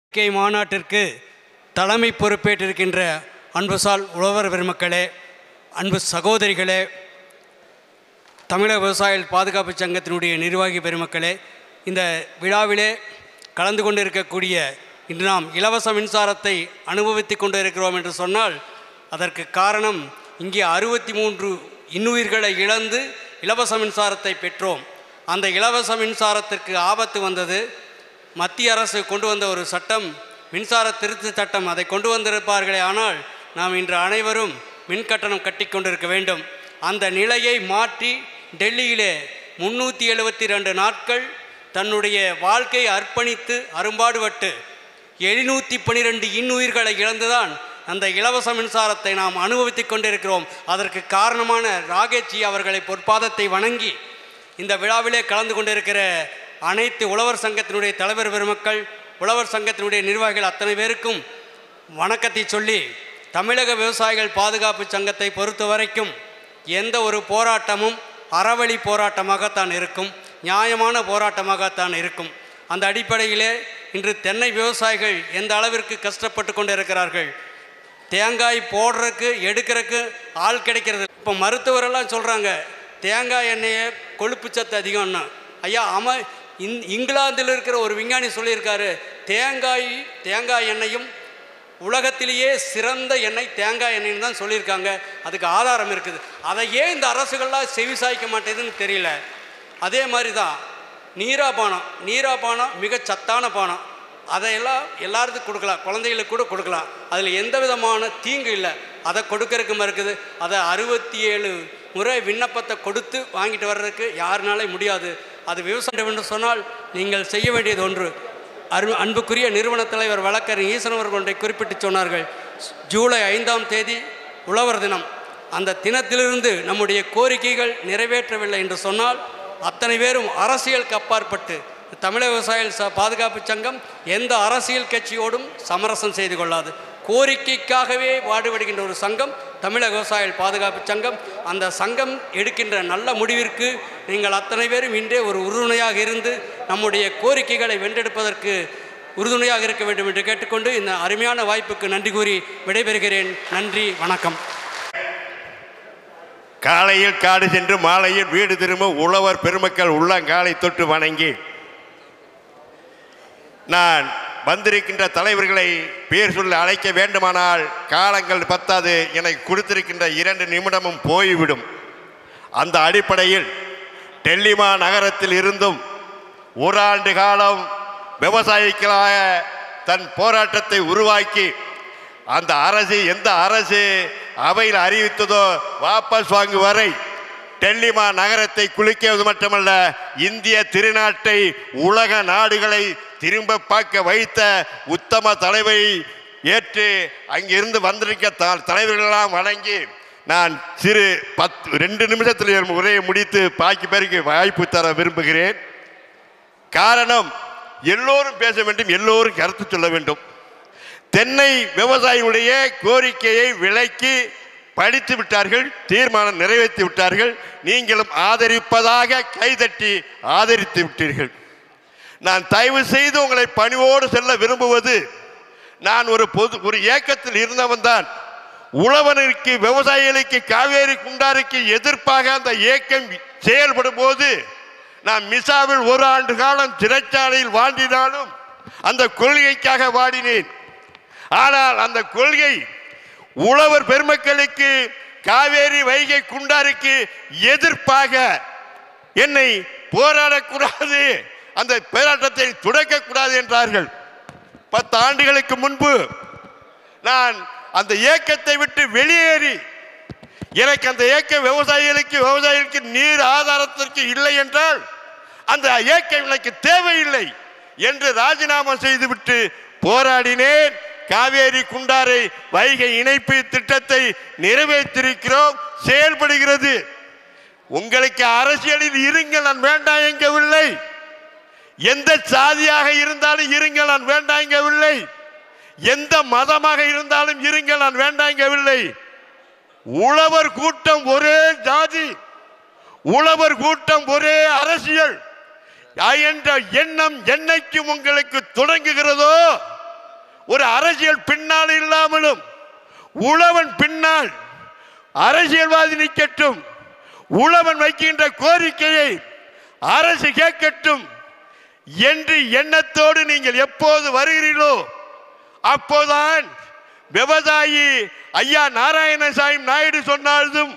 K மாநாட்டிற்கு தலைமை பொறுப்பேற்றிருக்கின்ற அன்புசால் உழவர் பெருமக்களே அன்பு சகோதரிகளே தமிழக விவசாயிகள் பாதுகாப்பு சங்கத்தினுடைய நிர்வாகி பெருமக்களே இந்த விழாவிலே கலந்து கொண்டிருக்கக்கூடிய இன்று நாம் இலவச மின்சாரத்தை அனுபவித்து கொண்டு இருக்கிறோம் என்று சொன்னால் அதற்கு காரணம் இங்கே அறுபத்தி மூன்று இன்னுயிர்களை இழந்து இலவச மின்சாரத்தை பெற்றோம் அந்த இலவச மின்சாரத்திற்கு ஆபத்து வந்தது மத்திய அரசு கொண்டு வந்த ஒரு சட்டம் மின்சார திருத்த சட்டம் அதை கொண்டு வந்திருப்பார்களே ஆனால் நாம் இன்று அனைவரும் மின் கட்டணம் கட்டி கொண்டிருக்க வேண்டும் அந்த நிலையை மாற்றி டெல்லியிலே முன்னூற்றி எழுபத்தி ரெண்டு நாட்கள் தன்னுடைய வாழ்க்கையை அர்ப்பணித்து அரும்பாடுபட்டு எழுநூற்றி பன்னிரெண்டு இன்னுயிர்களை இழந்துதான் அந்த இலவச மின்சாரத்தை நாம் அனுபவித்துக் கொண்டிருக்கிறோம் அதற்கு காரணமான ராகேஜி அவர்களை பொற்பாதத்தை வணங்கி இந்த விழாவிலே கலந்து கொண்டிருக்கிற அனைத்து உழவர் சங்கத்தினுடைய தலைவர் பெருமக்கள் உழவர் சங்கத்தினுடைய நிர்வாகிகள் அத்தனை பேருக்கும் வணக்கத்தை சொல்லி தமிழக விவசாயிகள் பாதுகாப்பு சங்கத்தை பொறுத்த வரைக்கும் எந்த ஒரு போராட்டமும் அறவழி போராட்டமாகத்தான் இருக்கும் நியாயமான போராட்டமாகத்தான் இருக்கும் அந்த அடிப்படையிலே இன்று தென்னை விவசாயிகள் எந்த அளவிற்கு கஷ்டப்பட்டு கொண்டு இருக்கிறார்கள் தேங்காய் போடுறதுக்கு எடுக்கிறதுக்கு ஆள் கிடைக்கிறது இப்போ மருத்துவரெல்லாம் சொல்கிறாங்க தேங்காய் எண்ணெயை கொழுப்பு சத்து அதிகம்னா ஐயா அம இந் இங்கிலாந்தில் இருக்கிற ஒரு விஞ்ஞானி சொல்லியிருக்காரு தேங்காய் தேங்காய் எண்ணெயும் உலகத்திலேயே சிறந்த எண்ணெய் தேங்காய் எண்ணெய்னு தான் சொல்லியிருக்காங்க அதுக்கு ஆதாரம் இருக்குது அதை ஏன் இந்த அரசுகள்லாம் செவிசாய்க்க மாட்டேதுன்னு தெரியல அதே மாதிரி தான் நீராபானம் நீராபானம் மிக சத்தான பானம் அதையெல்லாம் எல்லாருக்கும் கொடுக்கலாம் குழந்தைகளுக்கு கூட கொடுக்கலாம் அதில் எந்த விதமான தீங்கு இல்லை அதை கொடுக்கறதுக்கு மறுக்குது அதை அறுபத்தி ஏழு முறை விண்ணப்பத்தை கொடுத்து வாங்கிட்டு வர்றதுக்கு யாருனாலே முடியாது அது விவசாயம் என்று சொன்னால் நீங்கள் செய்ய வேண்டியது ஒன்று அரு அன்புக்குரிய நிறுவன தலைவர் வழக்கறிஞர் ஈசன் அவர்கள் ஒன்றை குறிப்பிட்டு சொன்னார்கள் ஜூலை ஐந்தாம் தேதி உழவர் தினம் அந்த தினத்திலிருந்து நம்முடைய கோரிக்கைகள் நிறைவேற்றவில்லை என்று சொன்னால் அத்தனை பேரும் அரசியலுக்கு அப்பாற்பட்டு தமிழக விவசாயிகள் ச பாதுகாப்பு சங்கம் எந்த அரசியல் கட்சியோடும் சமரசம் செய்து கொள்ளாது கோரிக்கைக்காகவே பாடுபடுகின்ற ஒரு சங்கம் தமிழக விவசாயிகள் பாதுகாப்பு சங்கம் அந்த சங்கம் எடுக்கின்ற நல்ல முடிவிற்கு நீங்கள் அத்தனை பேரும் இன்றே ஒரு உறுதுணையாக இருந்து நம்முடைய கோரிக்கைகளை வென்றெடுப்பதற்கு உறுதுணையாக இருக்க வேண்டும் என்று கேட்டுக்கொண்டு இந்த அருமையான வாய்ப்புக்கு நன்றி கூறி விடைபெறுகிறேன் நன்றி வணக்கம் காலையில் காடு சென்று மாலையில் வீடு திரும்ப உழவர் பெருமக்கள் உள்ளங்காலை தொட்டு வணங்கி நான் வந்திருக்கின்ற தலைவர்களை பேர் சொல்ல அழைக்க வேண்டுமானால் காலங்கள் பத்தாது எனக்கு கொடுத்திருக்கின்ற இரண்டு நிமிடமும் போய்விடும் அந்த அடிப்படையில் டெல்லிமா நகரத்தில் இருந்தும் ஒரு ஆண்டு காலம் விவசாயிகளாக தன் போராட்டத்தை உருவாக்கி அந்த அரசு எந்த அரசு அவையில் அறிவித்ததோ வாபஸ் வாங்கும் வரை டெல்லிமா நகரத்தை குலுக்கியது மட்டுமல்ல இந்திய திருநாட்டை உலக நாடுகளை திரும்ப பார்க்க வைத்த உத்தம தலைவை ஏற்று அங்கிருந்து வந்திருக்க த தலைவர்களெல்லாம் வணங்கி நான் சிறு பத்து ரெண்டு நிமிஷத்தில் என் உரையை முடித்து பாக்கி பேருக்கு வாய்ப்பு தர விரும்புகிறேன் காரணம் எல்லோரும் பேச வேண்டும் எல்லோரும் கருத்து சொல்ல வேண்டும் தென்னை விவசாயிகளுடைய கோரிக்கையை விலக்கி படித்து விட்டார்கள் தீர்மானம் நிறைவேற்றி விட்டார்கள் நீங்களும் ஆதரிப்பதாக கைதட்டி ஆதரித்து விட்டீர்கள் நான் தயவு செய்து உங்களை பணிவோடு செல்ல விரும்புவது நான் ஒரு பொது ஒரு இயக்கத்தில் இருந்தவன் தான் உழவனுக்கு விவசாயிகளுக்கு காவேரி குண்டாருக்கு எதிர்ப்பாக அந்த இயக்கம் செயல்படும் போது நான் மிசாவில் ஒரு ஆண்டு காலம் சிறைச்சாலையில் வாண்டினாலும் அந்த கொள்கைக்காக வாடினேன் ஆனால் அந்த கொள்கை உழவர் பெருமக்களுக்கு காவேரி வைகை குண்டாருக்கு எதிர்ப்பாக என்னை போராடக்கூடாது அந்த போராட்டத்தை துடைக்கக்கூடாது என்றார்கள் பத்து ஆண்டுகளுக்கு முன்பு நான் அந்த இயக்கத்தை விட்டு வெளியேறி எனக்கு அந்த இயக்கம் விவசாயிகளுக்கு விவசாயிகளுக்கு நீர் ஆதாரத்திற்கு இல்லை என்றால் அந்த இயக்கம் எனக்கு தேவையில்லை என்று ராஜினாமா செய்துவிட்டு போராடினேன் காவேரி குண்டாரை வைகை இணைப்பு திட்டத்தை நிறைவேற்றிருக்கிறோம் செயல்படுகிறது உங்களுக்கு அரசியலில் இருங்கள் நான் வேண்டாம் என்கவில்லை எந்த சாதியாக இருந்தாலும் இருங்கள் நான் வேண்டாம் என்கவில்லை எந்த மதமாக இருந்தாலும் இருங்கள் நான் வேண்டாம் என்கவில்லை உழவர் கூட்டம் ஒரே ஜாதி உழவர் கூட்டம் ஒரே அரசியல் என்ற எண்ணம் என்னைக்கு உங்களுக்கு தொடங்குகிறதோ ஒரு அரசியல் பின்னால் இல்லாமலும் உழவன் பின்னால் அரசியல்வாதி நிற்கட்டும் உழவன் வைக்கின்ற கோரிக்கையை அரசு கேட்கட்டும் என்று எண்ணத்தோடு நீங்கள் எப்போது வருகிறீர்களோ அப்போதான் விவசாயி ஐயா நாராயணசாமி நாயுடு சொன்னாலும்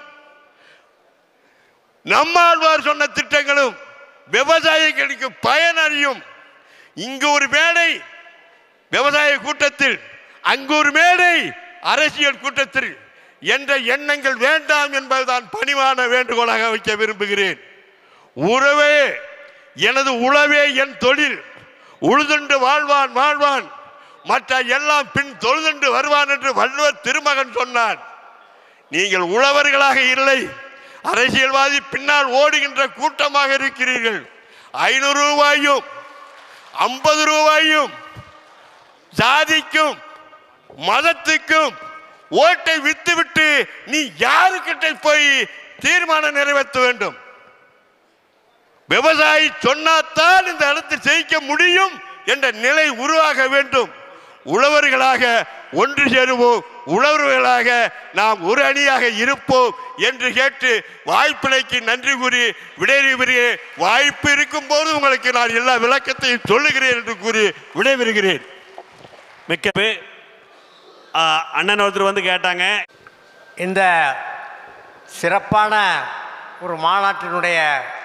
நம்மாழ்வார் சொன்ன திட்டங்களும் விவசாயிகளுக்கு பயனறியும் இங்கு ஒரு மேடை விவசாய கூட்டத்தில் அங்கு ஒரு மேடை அரசியல் கூட்டத்தில் என்ற எண்ணங்கள் வேண்டாம் என்பதுதான் பணிவான வேண்டுகோளாக வைக்க விரும்புகிறேன் உறவே எனது உழவே என் தொழில் உழுதுண்டு வாழ்வான் வாழ்வான் மற்ற எல்லாம் பின் தொழுதுண்டு வருவான் என்று வள்ளுவர் திருமகன் சொன்னான் நீங்கள் உழவர்களாக இல்லை அரசியல்வாதி பின்னால் ஓடுகின்ற கூட்டமாக இருக்கிறீர்கள் ஐநூறு ரூபாயும் ஐம்பது ரூபாயும் சாதிக்கும் மதத்துக்கும் ஓட்டை வித்துவிட்டு நீ யாருக்கிட்ட போய் தீர்மானம் நிறைவேற்ற வேண்டும் விவசாயி சொன்னாத்தான் இந்த இடத்தில் ஜெயிக்க முடியும் என்ற நிலை உருவாக வேண்டும் உழவர்களாக ஒன்று சேருவோம் உழவர்களாக நாம் ஒரு அணியாக இருப்போம் என்று கேட்டு வாய்ப்பினைக்கு நன்றி கூறி விடைபெறுகிறேன் வாய்ப்பு இருக்கும் போது உங்களுக்கு நான் எல்லா விளக்கத்தையும் சொல்லுகிறேன் என்று கூறி விடைபெறுகிறேன் மிக்க பே- ஆ, அண்ணன் ஒருத்தர் வந்து கேட்டாங்க இந்த சிறப்பான ஒரு மாநாட்டினுடைய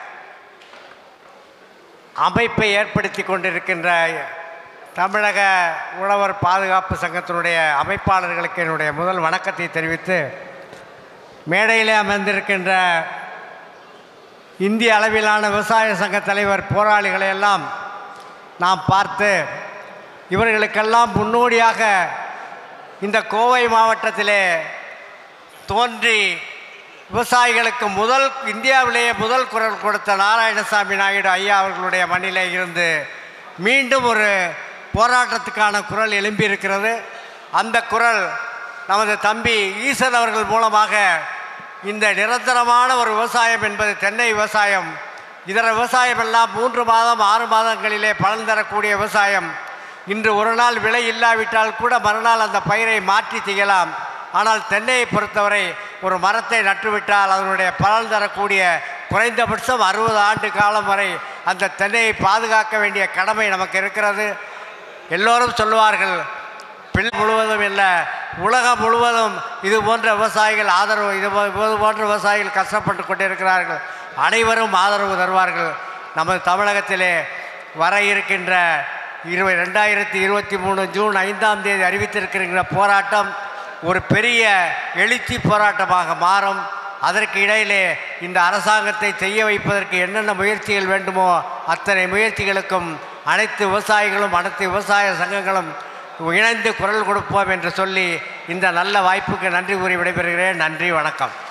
அமைப்பை ஏற்படுத்தி கொண்டிருக்கின்ற தமிழக உழவர் பாதுகாப்பு சங்கத்தினுடைய அமைப்பாளர்களுக்கு என்னுடைய முதல் வணக்கத்தை தெரிவித்து மேடையிலே அமர்ந்திருக்கின்ற இந்திய அளவிலான விவசாய சங்க தலைவர் போராளிகளை எல்லாம் நாம் பார்த்து இவர்களுக்கெல்லாம் முன்னோடியாக இந்த கோவை மாவட்டத்திலே தோன்றி விவசாயிகளுக்கு முதல் இந்தியாவிலேயே முதல் குரல் கொடுத்த நாராயணசாமி நாயுடு ஐயா அவர்களுடைய மண்ணிலே இருந்து மீண்டும் ஒரு போராட்டத்துக்கான குரல் எழும்பியிருக்கிறது அந்த குரல் நமது தம்பி ஈசன் அவர்கள் மூலமாக இந்த நிரந்தரமான ஒரு விவசாயம் என்பது தென்னை விவசாயம் இதர விவசாயம் எல்லாம் மூன்று மாதம் ஆறு மாதங்களிலே பலன் தரக்கூடிய விவசாயம் இன்று ஒரு நாள் விலை இல்லாவிட்டால் கூட மறுநாள் அந்த பயிரை மாற்றி செய்யலாம் ஆனால் தென்னையை பொறுத்தவரை ஒரு மரத்தை நட்டுவிட்டால் அதனுடைய பலன் தரக்கூடிய குறைந்தபட்சம் அறுபது ஆண்டு காலம் வரை அந்த தென்னையை பாதுகாக்க வேண்டிய கடமை நமக்கு இருக்கிறது எல்லோரும் சொல்லுவார்கள் பிள்ளை முழுவதும் இல்லை உலகம் முழுவதும் இது போன்ற விவசாயிகள் ஆதரவு இது போ- இது போன்ற விவசாயிகள் கஷ்டப்பட்டு கொண்டிருக்கிறார்கள் அனைவரும் ஆதரவு தருவார்கள் நமது தமிழகத்திலே வர இருக்கின்ற இருபது ரெண்டாயிரத்தி இருபத்தி மூணு ஜூன் ஐந்தாம் தேதி அறிவித்திருக்கிற போராட்டம் ஒரு பெரிய எழுச்சி போராட்டமாக மாறும் அதற்கு இடையிலே இந்த அரசாங்கத்தை செய்ய வைப்பதற்கு என்னென்ன முயற்சிகள் வேண்டுமோ அத்தனை முயற்சிகளுக்கும் அனைத்து விவசாயிகளும் அனைத்து விவசாய சங்கங்களும் இணைந்து குரல் கொடுப்போம் என்று சொல்லி இந்த நல்ல வாய்ப்புக்கு நன்றி கூறி விடைபெறுகிறேன் நன்றி வணக்கம்